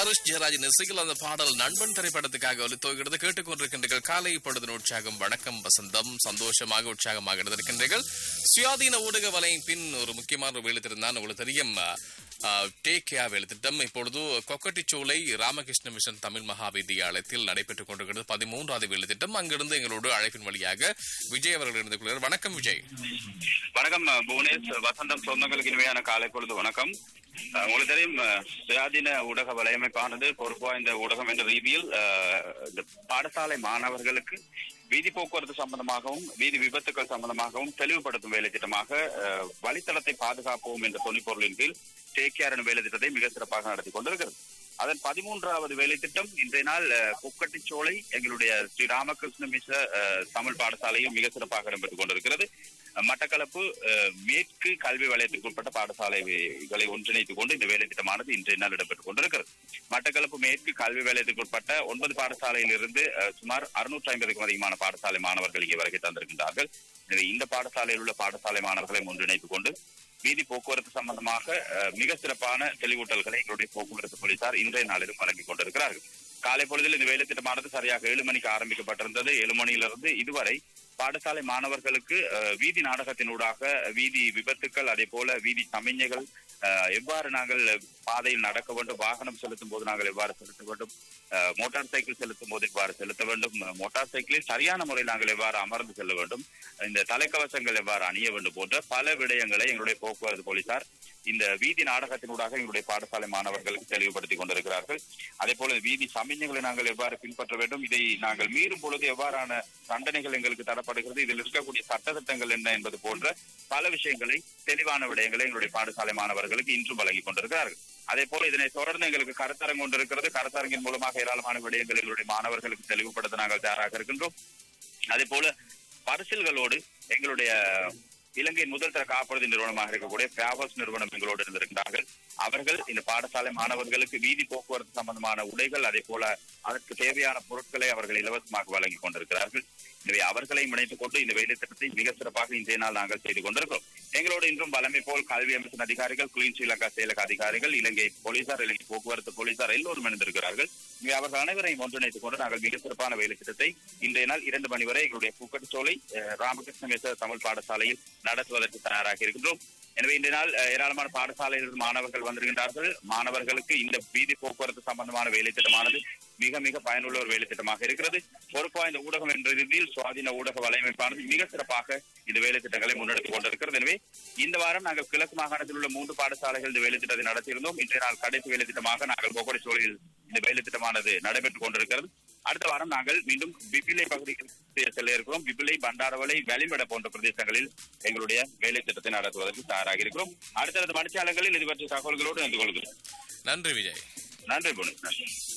ஹரிஷ் ஜெயராஜ் இசையில் அந்த பாடல் நண்பன் திரைப்படத்துக்காக ஒலித்தோகிறது கேட்டுக்கொண்டிருக்கின்றீர்கள் காலை பொழுது உற்சாகம் வணக்கம் வசந்தம் சந்தோஷமாக உற்சாகமாக இருந்திருக்கின்றீர்கள் சுயாதீன ஊடக வலையின் பின் ஒரு முக்கியமான ஒரு வேலைத்திருந்தான் உங்களுக்கு தெரியும் டேக் கேர் வேலைத்திட்டம் இப்பொழுது கொக்கட்டிச்சோலை ராமகிருஷ்ண மிஷன் தமிழ் மகா வித்தியாலயத்தில் நடைபெற்றுக் கொண்டிருக்கிறது பதிமூன்றாவது வேலைத்திட்டம் அங்கிருந்து எங்களோடு அழைப்பின் வழியாக விஜய் அவர்கள் இருந்து கொள்கிறார் வணக்கம் விஜய் வணக்கம் அஹ், புவனேஷ் வசந்தம் சொந்தங்களுக்கு இனிமையான காலை பொழுது வணக்கம் அஹ், உங்களுக்கு தெரியும் அஹ், சுயாதீன ஊடக வலையமைப்பானது பொறுப்பு வாய்ந்த ஊடகம் என்ற ரீதியில் அஹ், இந்த பாடசாலை மாணவர்களுக்கு வீதி போக்குவரத்து சம்பந்தமாகவும் வீதி விபத்துக்கள் சம்பந்தமாகவும் தெளிவுபடுத்தும் வேலை திட்டமாக அஹ், வழித்தடத்தை பாதுகாப்போம் என்ற தொனிப்பொருளின் கீழ் டேக் கேர் என்ற வேலை திட்டத்தை மிக சிறப்பாக நடத்தி கொண்டிருக்கிறது அதன் பதிமூன்றாவது வேலை திட்டம் இன்றைய நாள் அஹ், கொக்கட்டிச்சோலை எங்களுடைய ஸ்ரீ ராமகிருஷ்ண மிஷ அஹ், தமிழ் பாடசாலையும் மிக சிறப்பாக இடம்பெற்றுக் கொண்டிருக்கிறது அஹ், மட்டக்களப்பு அஹ், மேற்கு கல்வி வலயத்திற்கு உட்பட்ட பாடசாலைகளை ஒன்றிணைத்துக் கொண்டு இந்த வேலை திட்டமானது இன்றைய நாள் இடம்பெற்றுக் கொண்டிருக்கிறது மட்டக்களப்பு மேற்கு கல்வி வலயத்திற்கு உட்பட்ட ஒன்பது பாடசாலையில் இருந்து அஹ், சுமார் அறுநூற்றி ஐம்பதுக்கும் அதிகமான பாடசாலை மாணவர்கள் இங்கே வருகை தந்திருக்கின்றார்கள் எனவே இந்த பாடசாலையில் உள்ள பாடசாலை மாணவர்களை ஒன்றிணைத்துக் கொண்டு வீதி போக்குவரத்து சம்பந்தமாக அஹ், மிக சிறப்பான தெளிவூட்டல்களை எங்களுடைய போக்குவரத்து போலீசார் இன்றைய நாளிலும் வழங்கிக் கொண்டிருக்கிறார்கள் காலை பொழுதில் இந்த வேலை திட்டமானது சரியாக ஏழு மணிக்கு ஆரம்பிக்கப்பட்டிருந்தது ஏழு மணியிலிருந்து இதுவரை பாடசாலை மாணவர்களுக்கு அஹ், வீதி நாடகத்தினூடாக வீதி விபத்துக்கள் அதே போல வீதி சமிஞ்சைகள் அஹ், எவ்வாறு நாங்கள் பாதையில் நடக்க வேண்டும் வாகனம் செலுத்தும் போது நாங்கள் எவ்வாறு செலுத்த வேண்டும் அஹ், மோட்டார் சைக்கிள் செலுத்தும் போது எவ்வாறு செலுத்த வேண்டும் மோட்டார் சைக்கிளில் சரியான முறையில் நாங்கள் எவ்வாறு அமர்ந்து செல்ல வேண்டும் இந்த தலைக்கவசங்கள் எவ்வாறு அணிய வேண்டும் போன்ற பல விடயங்களை எங்களுடைய போக்குவரத்து போலீசார் இந்த வீதி நாடகத்தினூடாக எங்களுடைய பாடசாலை மாணவர்களுக்கு தெளிவுபடுத்திக் கொண்டிருக்கிறார்கள் அதே போல வீதி சமிஞ்சைகளை நாங்கள் எவ்வாறு பின்பற்ற வேண்டும் இதை நாங்கள் மீறும் பொழுது எவ்வாறான தண்டனைகள் எங்களுக்கு தரப்படுகிறது இதில் இருக்கக்கூடிய சட்டத்திட்டங்கள் என்ன என்பது போன்ற பல விஷயங்களை தெளிவான விடயங்களை எங்களுடைய பாடசாலை மாணவர்களுக்கு இன்றும் வழங்கிக் கொண்டிருக்கிறார்கள் அதே போல இதனை தொடர்ந்து எங்களுக்கு கருத்தரங்கு ஒன்று இருக்கிறது கருத்தரங்கின் மூலமாக ஏராளமான விடயங்கள் எங்களுடைய மாணவர்களுக்கு தெளிவுபடுத்த நாங்கள் தயாராக இருக்கின்றோம் அதே போல பரிசில்களோடு எங்களுடைய இலங்கையின் முதல் தர காப்புறுதி நிறுவனமாக இருக்கக்கூடிய பேவர்ஸ் நிறுவனம் எங்களோடு இருந்திருக்கிறார்கள் அவர்கள் இந்த பாடசாலை மாணவர்களுக்கு வீதி போக்குவரத்து சம்பந்தமான உடைகள் அதே போல அதற்கு தேவையான பொருட்களை அவர்கள் இலவசமாக வழங்கிக் கொண்டிருக்கிறார்கள் எனவே அவர்களையும் இணைத்துக் கொண்டு இந்த வேலை திட்டத்தை மிக சிறப்பாக இன்றைய நாள் நாங்கள் செய்து கொண்டிருக்கிறோம் எங்களோடு இன்றும் வளமை போல் கல்வி அமைச்சின் அதிகாரிகள் குயின் ஸ்ரீலங்கா செயலக அதிகாரிகள் இலங்கை போலீசார் இலங்கை போக்குவரத்து போலீசார் எல்லோரும் இணைந்திருக்கிறார்கள் எனவே அவர்கள் அனைவரையும் ஒன்றிணைத்துக் கொண்டு நாங்கள் மிக சிறப்பான வேலை திட்டத்தை இன்றைய நாள் இரண்டு மணி வரை எங்களுடைய பூக்கட்டுச்சோலை அஹ், ராமகிருஷ்ண மேசர் தமிழ் பாடசாலையில் நடத்துவதற்கு தயாராக இருக்கின்றோம் எனவே இன்றைய நாள் அஹ், ஏராளமான பாடசாலையிலிருந்து மாணவர்கள் வந்திருக்கின்றார்கள் மாணவர்களுக்கு இந்த வீதி போக்குவரத்து சம்பந்தமான வேலை திட்டமானது மிக மிக பயனுள்ள ஒரு வேலை திட்டமாக இருக்கிறது பொறுப்பா இந்த ஊடகம் என்ற ரீதியில் சுவாதீன ஊடக வலையமைப்பானது மிக சிறப்பாக இந்த வேலை திட்டங்களை முன்னெடுத்துக் கொண்டிருக்கிறது எனவே இந்த வாரம் நாங்கள் கிழக்கு மாகாணத்தில் உள்ள மூன்று பாடசாலைகள் இந்த வேலை திட்டத்தை நடத்தியிருந்தோம் இன்றைய நாள் கடைசி வேலை திட்டமாக நாங்கள் கோகோடை சோழியில் இந்த வேலை திட்டமானது நடைபெற்றுக் கொண்டிருக்கிறது அடுத்த வாரம் நாங்கள் மீண்டும் பிபிலை பகுதிக்கு செல்ல இருக்கிறோம் பிபிலை பண்டாரவளை வெளிமட போன்ற பிரதேசங்களில் எங்களுடைய வேலை திட்டத்தை நடத்துவதற்கு தயாராக இருக்கிறோம் அடுத்தடுத்த மணிச்சாலங்களில் இது பற்றிய தகவல்களோடு நடந்து கொள்கிறோம் நன்றி விஜய் நன்றி புனி நன்றி